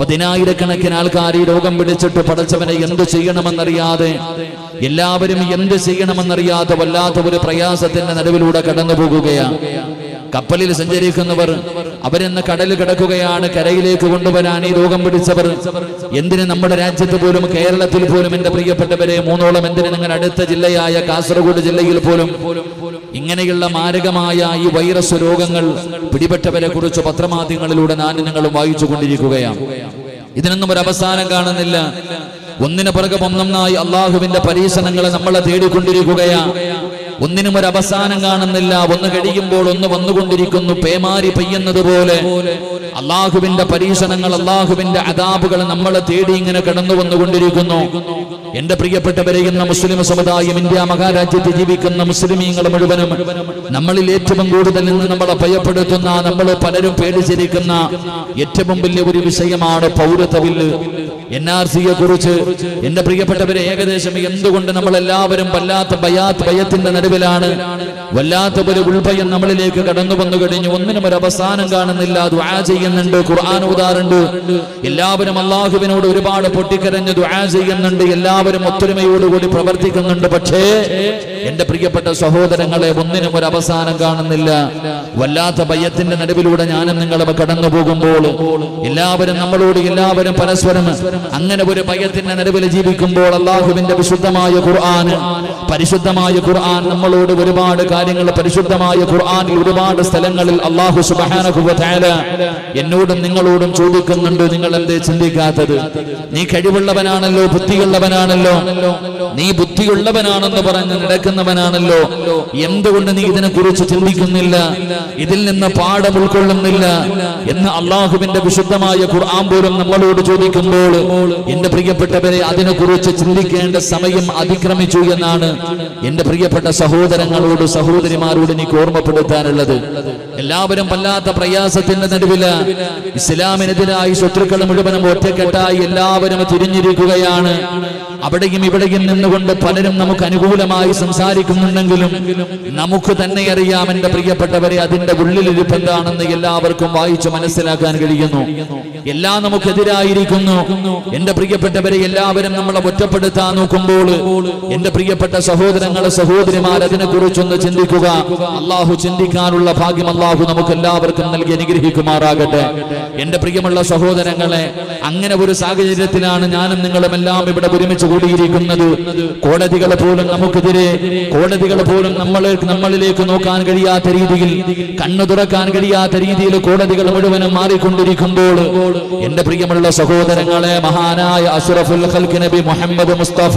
പതിനായിരക്കണക്കിന് ആൾക്കാർ ഈ രോഗം പിടിച്ചിട്ട് പടച്ചവനെ എന്ത് ചെയ്യണമെന്നറിയാതെ എല്ലാവരും എന്ത് ചെയ്യണമെന്നറിയാതെ വല്ലാത്ത ഒരു പ്രയാസത്തിന്റെ നടുവിലൂടെ കടന്നു പോകുകയാണ് കപ്പലിൽ സഞ്ചരിക്കുന്നവർ അവരെന്ന് കടലിൽ കിടക്കുകയാണ് കരയിലേക്ക് കൊണ്ടുവരാൻ ഈ രോഗം പിടിച്ചവർ എന്തിന് നമ്മുടെ രാജ്യത്ത് പോലും കേരളത്തിൽ പോലും എന്റെ പ്രിയപ്പെട്ടവരെ മൂന്നോളം എന്തിന് നിങ്ങളുടെ അടുത്ത ജില്ലയായ കാസർഗോഡ് ജില്ലയിൽ പോലും ഇങ്ങനെയുള്ള മാരകമായ ഈ വൈറസ് രോഗങ്ങൾ പിടിപെട്ടവരെ കുറിച്ച് പത്രമാധ്യമങ്ങളിലൂടെ നാനും നിങ്ങളും വായിച്ചു കൊണ്ടിരിക്കുകയാണ് ഇതിനൊന്നും ഒരു അവസാനം കാണുന്നില്ല ഒന്നിനു പുറകെ ഒന്നൊന്നായി അള്ളാഹുവിന്റെ പരീക്ഷണങ്ങളെ നമ്മളെ തേടിക്കൊണ്ടിരിക്കുകയാണ് ഒന്നിനും ഒരു അവസാനം കാണുന്നില്ല ഒന്ന് കഴിയുമ്പോൾ ഒന്ന് വന്നുകൊണ്ടിരിക്കുന്നു പേമാരി പെയ്യുന്നത് പോലെ അള്ളാഹുവിന്റെ പരീക്ഷണങ്ങൾ അള്ളാഹുവിന്റെ അതാബുകൾ നമ്മളെ തേടി ഇങ്ങനെ കടന്നു വന്നുകൊണ്ടിരിക്കുന്നു എന്റെ പ്രിയപ്പെട്ടവരെ ഇന്ന് മുസ്ലിം സമുദായം ഇന്ത്യ മഹാരാജ്യത്ത് ജീവിക്കുന്ന മുസ്ലിമീങ്ങൾ മുഴുവനും നമ്മളിൽ ഏറ്റവും കൂടുതൽ ഇന്ന് നമ്മളെ ഭയപ്പെടുത്തുന്ന നമ്മൾ പലരും പേടിച്ചിരിക്കുന്ന ഏറ്റവും വലിയ ഒരു വിഷയമാണ് പൗരത്വ ബില്ല് എൻ ആർ സിയെ കുറിച്ച് എന്റെ പ്രിയപ്പെട്ടവരെ ഏകദേശം എന്തുകൊണ്ട് നമ്മൾ എല്ലാവരും വല്ലാത്ത ഭയാത്ത് ഭയത്തിന്റെ നടുവിലാണ് വല്ലാത്ത ഒരു ഉൾഭയം നമ്മളിലേക്ക് കടന്നു വന്നു കഴിഞ്ഞു ഒന്നിനും ഒരു അവസാനം കാണുന്നില്ല ദുആ ചെയ്യുന്നുണ്ട് ഖുർആൻ ഓതാറുണ്ട് എല്ലാവരും അള്ളാഹുവിനോട് ഒരുപാട് പൊട്ടിക്കരഞ്ഞ് ദുആ ചെയ്യുന്നുണ്ട് എല്ലാവരും ഒത്തൊരുമയോടുകൂടി പ്രവർത്തിക്കുന്നുണ്ട് പക്ഷേ എന്റെ പ്രിയപ്പെട്ട സഹോദരങ്ങളെ ഒന്നിനും ഒരു അവസാനം കാണുന്നില്ല വല്ലാത്ത ഭയത്തിന്റെ നടുവിലൂടെ ഞാനും നിങ്ങളും കടന്നു പോകുമ്പോൾ എല്ലാവരും നമ്മളോട് എല്ലാവരും പരസ്പരം അങ്ങനെ ഒരു ഭയത്തിന്റെ നടുവിൽ ജീവിക്കുമ്പോൾ അള്ളാഹുവിന്റെ വിശുദ്ധമായ ഖുർആൻ പരിശുദ്ധമായ ഖുർആൻ നമ്മളോട് ഒരുപാട് കാര്യങ്ങൾ പരിശുദ്ധമായ ഖുർആനിൽ ഒരുപാട് സ്ഥലങ്ങളിൽ അള്ളാഹു സുബ്ഹാനഹു വ തആല എന്നോടും നിങ്ങളോടും ചോദിക്കുന്നുണ്ട് നിങ്ങൾ എന്തേ ചിന്തിക്കാത്തത് നീ കഴിവുള്ളവനാണല്ലോ ബുദ്ധിയുള്ളവനാണല്ലോ നീ ബുദ്ധിയുള്ളവനാണെന്ന് പറഞ്ഞ് നടക്കുന്നവനാണല്ലോ എന്തുകൊണ്ട് നീ ഇതിനെ കുറിച്ച് ചിന്തിക്കുന്നില്ല ഇതിൽ നിന്ന് പാഠം ഉൾക്കൊള്ളുന്നില്ല എന്ന് അള്ളാഹുവിന്റെ വിശുദ്ധമായ ഖുർആൻ പോലും നമ്മളോട് ചോദിക്കുമ്പോൾ എന്റെ പ്രിയപ്പെട്ടവരെ അതിനെക്കുറിച്ച് ചിന്തിക്കേണ്ട സമയം അതിക്രമിച്ചു എന്നാണ് എന്റെ പ്രിയപ്പെട്ട സഹോദരങ്ങളോട് സഹോദരിമാരോട് എനിക്ക് ഓർമ്മപ്പെടുത്താനുള്ളത് എല്ലാവരും വല്ലാത്ത പ്രയാസത്തിന്റെ നടുവില് ഇസ്ലാമിനെതിരായി ശത്രുക്കൾ മുഴുവനും ഒറ്റക്കെട്ടായി എല്ലാവരും തിരിഞ്ഞിരിക്കുകയാണ് അവിടെയും ഇവിടെയും നിന്നുകൊണ്ട് പലരും നമുക്ക് അനുകൂലമായി സംസാരിക്കുന്നുണ്ടെങ്കിലും നമുക്ക് തന്നെ അറിയാം എന്റെ പ്രിയപ്പെട്ടവരെ അതിന്റെ ഉള്ളിലിരിപ്പ് എന്താണെന്ന് എല്ലാവർക്കും വായിച്ചു മനസ്സിലാക്കാൻ കഴിയുന്നു എല്ലാം നമുക്കെതിരായിരിക്കുന്നു എന്റെ പ്രിയപ്പെട്ടവരെ എല്ലാവരും നമ്മളെ ഒറ്റപ്പെടുത്താൻ നോക്കുമ്പോൾ എന്റെ പ്രിയപ്പെട്ട സഹോദരങ്ങളെ സഹോദരിമാർ അതിനെ കുറിച്ചൊന്ന് ചിന്തിക്കുക അള്ളാഹു ചിന്തിക്കാനുള്ള ഭാഗ്യം അള്ളാഹു നമുക്ക് എല്ലാവർക്കും നൽകി അനുഗ്രഹിക്കുമാറാകട്ടെ എന്റെ പ്രിയമുള്ള സഹോദരങ്ങളെ അങ്ങനെ ഒരു സാഹചര്യത്തിലാണ് ഞാനും നിങ്ങളും എല്ലാം ഇവിടെ ഒരുമിച്ച് കൂടിയിരിക്കുന്നത് കോടതികൾ പോലും നമുക്കെതിരെ കോടതികൾ പോലും നമ്മളെ നമ്മളിലേക്ക് നോക്കാൻ കഴിയാത്ത രീതിയിൽ കണ്ണു തുറക്കാൻ കഴിയാത്ത രീതിയിൽ കോടതികൾ മുഴുവനും മാറിക്കൊണ്ടിരിക്കുമ്പോൾ എന്റെ പ്രിയമുള്ള സഹോദരങ്ങളെ മഹാനായ അഷ്റഫുൽ ഖൽക്ക് നബി മുഹമ്മദ് മുസ്തഫ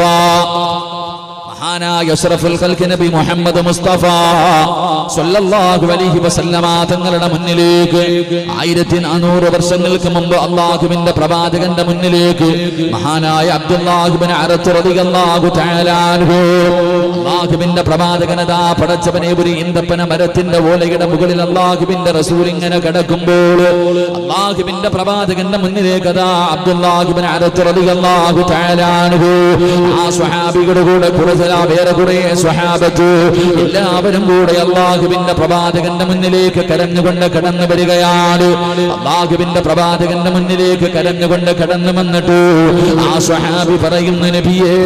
മഹാനായ അഷ്റഫുൽ ഖൽക്ക് നബി മുഹമ്മദ് മുസ്തഫ സല്ലല്ലാഹു അലൈഹി വസല്ലമ തങ്ങളുടെ മുന്നിലേക്ക് ആയിരത്തി നാനൂറ് വർഷങ്ങൾക്ക് മുമ്പ് അള്ളാഹുവിന്റെ പ്രവാചകന്റെ മുന്നിലേക്ക് മഹാനായ അബ്ദുല്ലാഹുബിൻ അറത്ത് റളിയല്ലാഹു തആല അൻഹു അള്ളാഹുവിന്റെ പ്രവാചകനതാ പടച്ചവനെ ഒരു ഈന്തപ്പന മരത്തിന്റെ ഓലയുടെ മുകളിൽ അള്ളാഹുവിന്റെ റസൂൽ ഇങ്ങനെ കിടക്കുമ്പോൾ അള്ളാഹുവിന്റെ പ്രവാചകന്റെ മുന്നിലേക്ക് അതാ അബ്ദുല്ലാഹുബിൻ അറത്ത് റളിയല്ലാഹു തആല അൻഹു ആ സ്വഹാബികളുടെ കൂടെ കുറച്ച് വേറെ കുറെ സ്വഹാബത്ത് എല്ലാവരും കൂടെ അള്ളാഹുവിന്റെ പ്രവാചകന്റെ മുന്നിലേക്ക് കരഞ്ഞുകൊണ്ട് കടന്നു വരികയാണ് അള്ളാഹുവിന്റെ പ്രവാചകന്റെ മുന്നിലേക്ക് കരഞ്ഞുകൊണ്ട് കടന്നു വന്നിട്ട് ആ സ്വഹാബി പറയുന്നു നബിയേ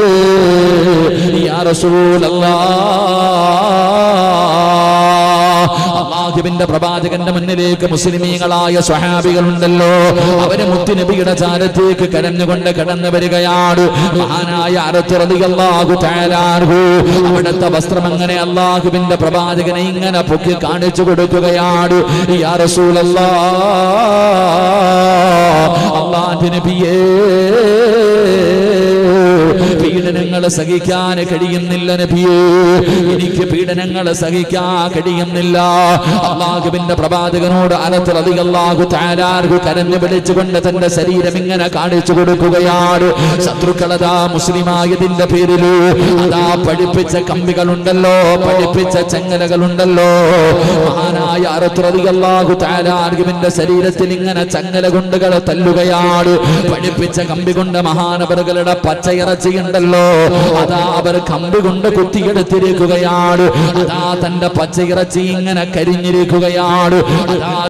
യാ റസൂലല്ലാഹ് അള്ളാഹുവിന്റെ പ്രവാചകന്റെ മുന്നിലേക്ക് മുസ്ലിമീങ്ങളായ സ്വഹാബികളുണ്ടല്ലോ അവര് മുത്തുനബിയുടെ ചാരത്തേക്ക് കരഞ്ഞുകൊണ്ട് കടന്നു വരികയാണ് മഹാനായ അറത്തുറതികല്ലാഹു താലാർഹു അവിടുത്തെ വസ്ത്രം അങ്ങനെ അള്ളാഹുവിന്റെ പ്രവാചകനെ ഇങ്ങനെ പൊക്കി കാണിച്ചു കൊടുക്കുകയാണ് യാ റസൂലല്ലാ അള്ളാഹു നബിയേ പീഡനങ്ങൾ സഹിക്കാൻ കഴിയുന്നില്ല നബിയേ എനിക്ക് പീഡനങ്ങൾ സഹിക്കാൻ കഴിയുന്നില്ല അള്ളാഹുവിന്റെ പ്രവാചകനോട് അനത്തിൽ അധികല്ലാഹു താരാർഹു കരഞ്ഞു വിളിച്ചുകൊണ്ട് തന്റെ ശരീരം ഇങ്ങനെ കാണിച്ചു കൊടുക്കുകയാണ് ശത്രുക്കളതാ മുസ്ലിമായതിന്റെ പേരില് അതാ പഠിപ്പിച്ച കമ്പികളുണ്ടല്ലോ പഠിപ്പിച്ച ചങ്ങലകളുണ്ടല്ലോ മഹാനായ അറുത്തുറതികല്ലാഹു താരാർഹുവിന്റെ ശരീരത്തിൽ ഇങ്ങനെ ചങ്ങല കൊണ്ടുകൾ തല്ലുകയാണ് പഠിപ്പിച്ച കമ്പി കൊണ്ട് മഹാനവറുകളുടെ പച്ചയിറച്ചിയുണ്ടല്ലോ അതാ അവർ കമ്പി കൊണ്ട് കുത്തിയെടുത്തിരിക്കുകയാണ് അതാ തന്റെ പച്ചയിറച്ചി ഇങ്ങനെ കരിഞ്ഞിരിക്കുകയാണ് അതാ